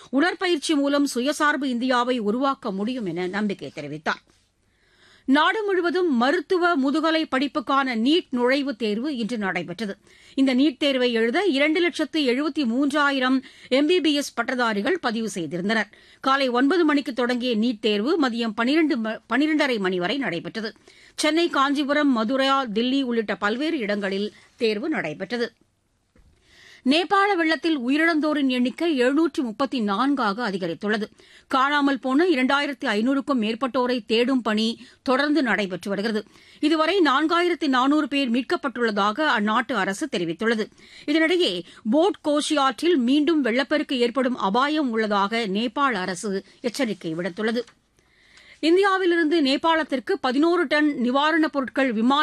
உடற்பயிற்சி மூலம் சுயசார்பு இந்தியாவை உருவாக்க முடியும் என நம்பிக்கை தெரிவித்தார் நாடு முழுவதும் மருத்துவ முதுகலை படிப்புக்கான நீட் நுழைவுத் தேர்வு இன்று நடைபெற்றது இந்த நீட் தேர்வை எழுத இரண்டு லட்சத்து எழுபத்தி மூன்றாயிரம் எம்பிபிஎஸ் பட்டதாரிகள் பதிவு செய்திருந்தனர் காலை ஒன்பது மணிக்கு தொடங்கிய நீட் தேர்வு மதியம் பனிரெண்டு பனிரெண்டரை மணி வரை நடைபெற்றது சென்னை காஞ்சிபுரம் மதுரா தில்லி உள்ளிட்ட பல்வேறு இடங்களில் தேர்வு நடைபெற்றது நேபாள வெள்ளத்தில் உயிரிழந்தோரின் எண்ணிக்கை எழுநூற்று முப்பத்தி நான்காக அதிகரித்துள்ளது காணாமல் போன இரண்டாயிரத்து ஐநூறுக்கும் மேற்பட்டோரை தேடும் பணி தொடர்ந்து நடைபெற்று வருகிறது இதுவரை நான்காயிரத்து நானூறு பேர் மீட்கப்பட்டுள்ளதாக அந்நாட்டு அரசு தெரிவித்துள்ளது இதனிடையே போட் கோஷி ஆற்றில் மீண்டும் வெள்ளப்பெருக்கு ஏற்படும் அபாயம் உள்ளதாக நேபாள அரசு எச்சரிக்கை விடுத்துள்ளது இந்தியாவிலிருந்து நேபாளத்திற்கு பதினோரு டன் நிவாரணப் பொருட்கள் விமான